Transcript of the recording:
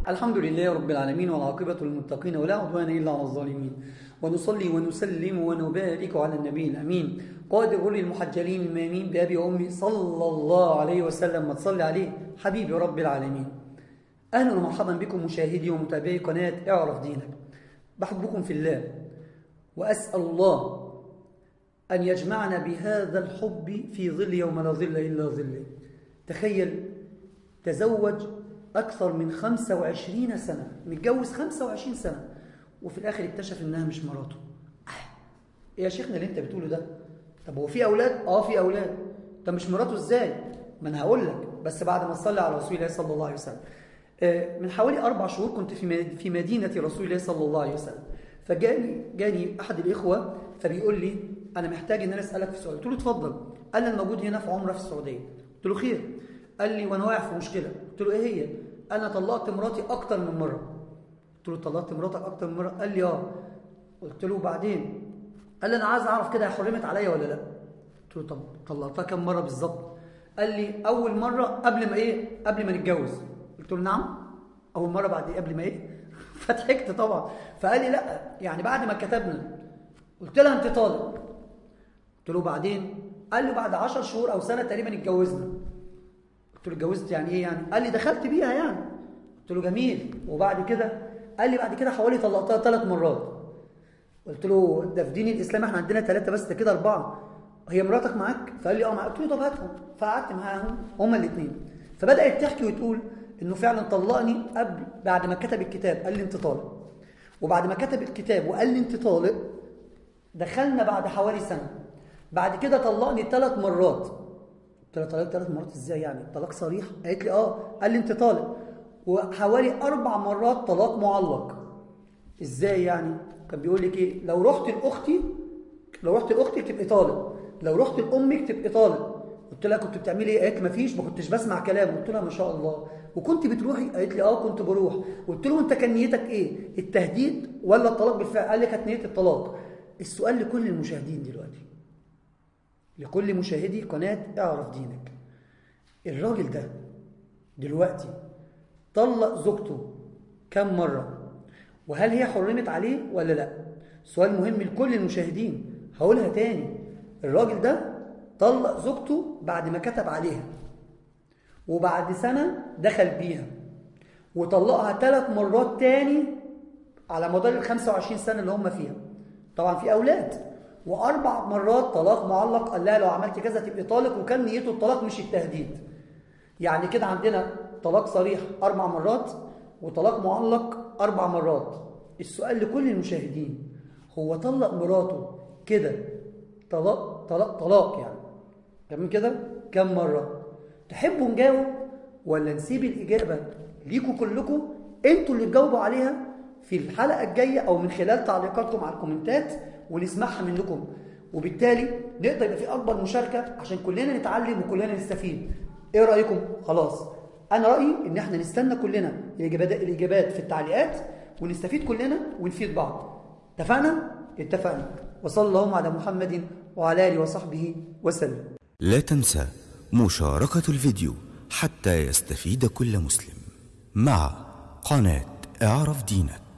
الحمد لله رب العالمين والعاقبة للمتقين ولا عدوان إلا على الظالمين ونصلي ونسلم ونبارك على النبي الأمين قائد الغر المحجلين المامين بأبي وأمي صلى الله عليه وسلم ما تصلي عليه حبيبي رب العالمين أهلا ومرحبا بكم مشاهدي ومتابعي قناة اعرف دينك بحبكم في الله وأسأل الله أن يجمعنا بهذا الحب في ظل يوم لا ظل إلا ظله تخيل تزوج أكثر من 25 سنة متجوز 25 سنة وفي الآخر اكتشف إنها مش مراته إيه يا شيخنا اللي أنت بتقوله ده طب هو في أولاد؟ آه في أولاد طب مش مراته إزاي؟ ما أنا هقول لك بس بعد ما تصلي على رسول الله صلى الله عليه وسلم من حوالي أربع شهور كنت في في مدينة رسول الله صلى الله عليه وسلم فجاني جاني أحد الإخوة فبيقول لي أنا محتاج إن أنا أسألك في سؤال قلت له اتفضل قال لي أنا موجود هنا في عمرة في السعودية قلت له خير قال لي وأنا واقع في مشكلة قلت له إيه هي أنا طلقت مراتي أكتر من مرة قلت له طلقت مراتك أكتر من مرة قال لي آه قلت له بعدين قال لي أنا عايز أعرف كده هي حرمت عليا ولا لا قلت له طب طلقتها كم مرة بالظبط قال لي أول مرة قبل ما إيه قبل ما نتجوز قلت له نعم أول مرة بعد إيه قبل ما إيه فضحكت طبعا فقال لي لا يعني بعد ما كتبنا قلت لها أنت طالق قلت له بعدين قال لي بعد 10 شهور أو سنة تقريبا اتجوزنا قلت له اتجوزت يعني ايه يعني قال لي دخلت بيها يعني قلت له جميل وبعد كده قال لي بعد كده حوالي طلقتها ثلاث مرات قلت له ده في دين الاسلام احنا عندنا ثلاثه بس ده كده اربعه هي مراتك معاك فقال لي اه معاك قلت له طب هاتهم فقعدت معاهم هما الاثنين فبدات تحكي وتقول انه فعلا طلقني قبل بعد ما كتب الكتاب قال لي انت طالق وبعد ما كتب الكتاب وقال لي انت طالق دخلنا بعد حوالي سنه بعد كده طلقني ثلاث مرات قلت لها طلقت ثلاث مرات ازاي يعني طلاق صريح قالت لي اه قال لي انت طالق وحوالي اربع مرات طلاق معلق ازاي يعني كان بيقول لك ايه لو رحت لاختي لو رحت لاختي تبقي طالق لو رحت لامك تبقي طالق قلت لها كنت بتعملي ايه قالت مفيش ما كنتش بسمع كلام قلت لها ما شاء الله وكنت بتروحي قالت لي اه كنت بروح قلت له انت كان نيتك ايه التهديد ولا الطلاق بالفعل قال لي كانت نيه الطلاق السؤال لكل المشاهدين دلوقتي لكل مشاهدي قناة اعرف دينك الراجل ده دلوقتي طلق زوجته كم مرة وهل هي حرمت عليه ولا لا سؤال مهم لكل المشاهدين هقولها تاني الراجل ده طلق زوجته بعد ما كتب عليها وبعد سنة دخل بيها وطلقها ثلاث مرات تاني على مدار ال 25 سنة اللي هم فيها طبعا في أولاد واربع مرات طلاق معلق قال لها لو عملت كذا تبقي طالق وكان نيته الطلاق مش التهديد يعني كده عندنا طلاق صريح اربع مرات وطلاق معلق اربع مرات السؤال لكل المشاهدين هو طلق مراته كده طلاق طلاق طلاق يعني تمام كده كم مره تحبوا نجاوب ولا نسيب الاجابه ليكم كلكم انتوا اللي تجاوبوا عليها في الحلقه الجايه او من خلال تعليقاتكم على الكومنتات ونسمعها منكم وبالتالي نقدر يبقى في اكبر مشاركه عشان كلنا نتعلم وكلنا نستفيد ايه رايكم خلاص انا رايي ان احنا نستنى كلنا الاجابات الاجابات في التعليقات ونستفيد كلنا ونفيد بعض اتفقنا اتفقنا وصلى اللهم على محمد وعلى اله وصحبه وسلم لا تنسى مشاركة الفيديو حتى يستفيد كل مسلم مع قناة اعرف دينك